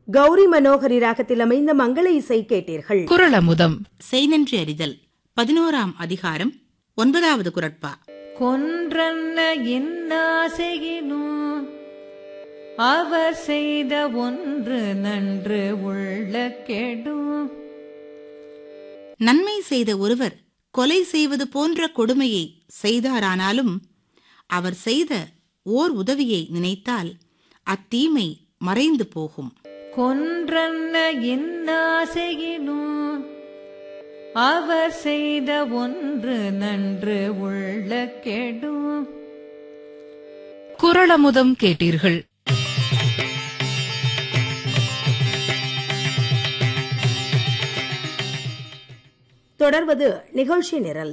கௌரி மனோகரி ராகத்தில் அமைந்த மங்கள இசை கேட்டீர்கள் குரலமுதம் செய்நன்றி அறிதல் பதினோராம் அதிகாரம் ஒன்பதாவது குரட்பா கொன்றன்ன என்னாசையினும் அவர் செய்த ஒன்று நன்று உள்ள கெடும் நன்மை செய்த ஒருவர் கொலை செய்வது போன்ற கொடுமையை செய்தாரானாலும் அவர் செய்த ஓர் உதவியை நினைத்தால் அத்தீமை மறைந்து போகும் கொன்றன்ன என்னாசையினும் அவர் செய்த ஒன்று நன்று உள்ள கெடும் குரலமுதம் கேட்டீர்கள் தொடர்வது நிகழ்ச்சி நிரல்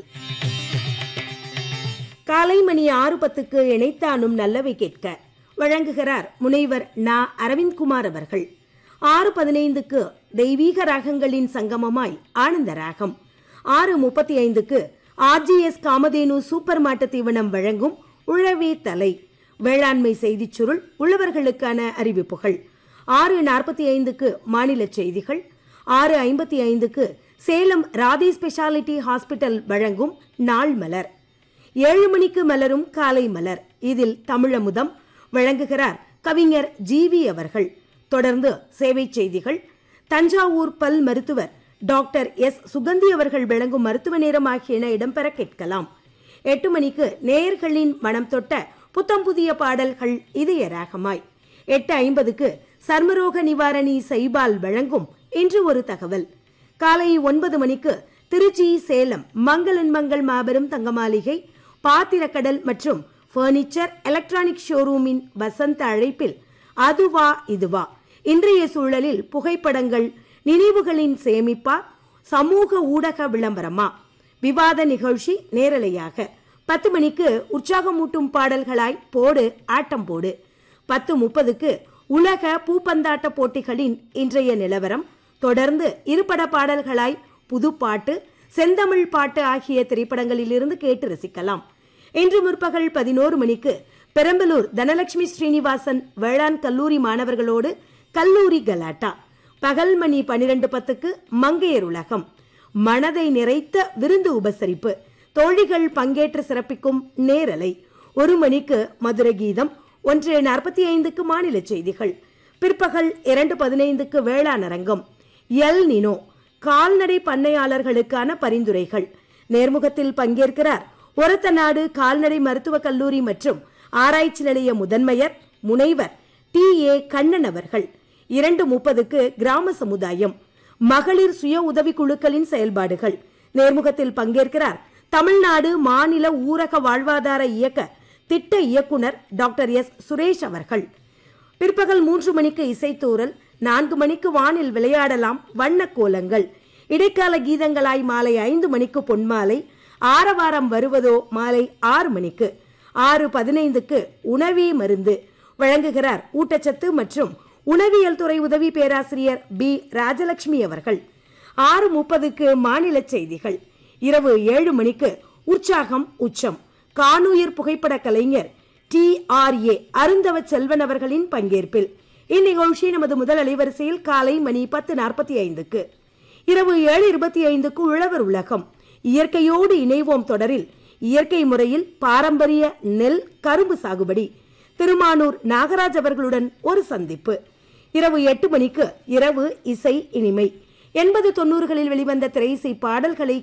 காலை மணி ஆறு பத்துக்கு இணைத்தானும் நல்லவை கேட்க வழங்குகிறார் முனைவர் நா அரவிந்த்குமார் அவர்கள் ஆறு பதினைந்துக்கு தெய்வீக ராகங்களின் சங்கமமாய் ஆனந்த ராகம் ஆறு முப்பத்தி ஐந்துக்கு ஆர்ஜிஎஸ் காமதேனு சூப்பர் மாட்டு தீவனம் வழங்கும் உழவே தலை வேளாண்மை செய்திச் சுருள் உழவர்களுக்கான அறிவிப்புகள் ஆறு நாற்பத்தி ஐந்துக்கு மாநில செய்திகள் ஆறு ஐம்பத்தி ஐந்துக்கு சேலம் ராதே ஸ்பெஷாலிட்டி ஹாஸ்பிட்டல் வழங்கும் நாள் மலர் ஏழு மணிக்கு மலரும் காலை மலர் இதில் தமிழமுதம் வழங்குகிறார் கவிஞர் ஜிவி அவர்கள் தொடர்ந்து சேவை செய்திகள் தஞ்சாவூர் பல் மருத்துவர் டாக்டர் எஸ் சுகந்தி அவர்கள் வழங்கும் மருத்துவ நேரம் ஆகியன இடம்பெற கேட்கலாம் எட்டு மணிக்கு நேயர்களின் மனம் தொட்ட புத்தம் புதிய பாடல்கள் இதய ராகமாய் எட்டு ஐம்பதுக்கு சர்மரோக நிவாரணி சைபால் வழங்கும் இன்று ஒரு தகவல் காலை ஒன்பது மணிக்கு திருச்சி சேலம் மங்களன் மங்கள் மாபெரும் தங்க மாளிகை பாத்திரக்கடல் மற்றும் பர்னிச்சர் எலக்ட்ரானிக் ஷோரூமின் வசந்த அழைப்பில் அதுவா இதுவா இன்றைய சூழலில் புகைப்படங்கள் நினைவுகளின் சேமிப்பா சமூக ஊடக விளம்பரமா விவாத நிகழ்ச்சி நேரலையாக பத்து மணிக்கு உற்சாகமூட்டும் பாடல்களாய் போடு ஆட்டம் போடு பத்து முப்பதுக்கு உலக பூப்பந்தாட்ட போட்டிகளின் இன்றைய நிலவரம் தொடர்ந்து இருபட பாடல்களாய் புதுப்பாட்டு செந்தமிழ் பாட்டு ஆகிய திரைப்படங்களிலிருந்து கேட்டு ரசிக்கலாம் இன்று முற்பகல் பதினோரு மணிக்கு பெரம்பலூர் தனலட்சுமி ஸ்ரீனிவாசன் வேளாண் கல்லூரி மாணவர்களோடு கல்லூரி கலாட்டா பகல் மணி பனிரெண்டு பத்துக்கு மங்கையர் உலகம் மனதை நிறைத்த விருந்து உபசரிப்பு தோழிகள் பங்கேற்று சிறப்பிக்கும் நேரலை ஒரு மணிக்கு மதுர கீதம் ஒன்று நாற்பத்தி ஐந்துக்கு மாநில செய்திகள் பிற்பகல் இரண்டு பதினைந்துக்கு வேளாண் அரங்கம் எல் நினோ கால்நடை பண்ணையாளர்களுக்கான பரிந்துரைகள் நேர்முகத்தில் பங்கேற்கிறார் ஒரத்த நாடு கால்நடை மருத்துவக் கல்லூரி மற்றும் ஆராய்ச்சி நிலைய முதன்மையர் முனைவர் டி ஏ கண்ணன் அவர்கள் இரண்டு முப்பதுக்கு கிராம சமுதாயம் மகளிர் சுய உதவிக் குழுக்களின் செயல்பாடுகள் நேர்முகத்தில் பங்கேற்கிறார் தமிழ்நாடு மாநில ஊரக வாழ்வாதார இயக்க திட்ட இயக்குனர் டாக்டர் எஸ் சுரேஷ் அவர்கள் பிற்பகல் மூன்று மணிக்கு இசைத்தூரல் நான்கு மணிக்கு வானில் விளையாடலாம் வண்ண கோலங்கள் இடைக்கால கீதங்களாய் மாலை ஐந்து மணிக்கு பொன்மாலை ஆரவாரம் வருவதோ மாலை ஆறு மணிக்கு ஆறு பதினைந்துக்கு உணவே மருந்து வழங்குகிறார் ஊட்டச்சத்து மற்றும் உணவியல் துறை உதவி பேராசிரியர் பி ராஜலட்சுமி அவர்கள் ஆறு முப்பதுக்கு மாநில செய்திகள் இரவு ஏழு மணிக்கு உற்சாகம் உச்சம் காணுயிர் புகைப்பட கலைஞர் T R A Arunthava Selvan அவர்களின் பங்கேற்பில் இந்நிகழ்ச்சி நமது முதல் அலைவரிசையில் காலை மணி பத்து நாற்பத்தி ஐந்துக்கு இரவு ஏழு இருபத்தி ஐந்துக்கு உழவர் உலகம் இயற்கையோடு இணைவோம் தொடரில் இயற்கை முறையில் பாரம்பரிய நெல் கரும்பு சாகுபடி திருமானூர் நாகராஜ் அவர்களுடன் ஒரு சந்திப்பு இரவு எட்டு மணிக்கு இரவு இசை இனிமை எண்பது தொண்ணூறுகளில் வெளிவந்த திரையிசை பாடல்களை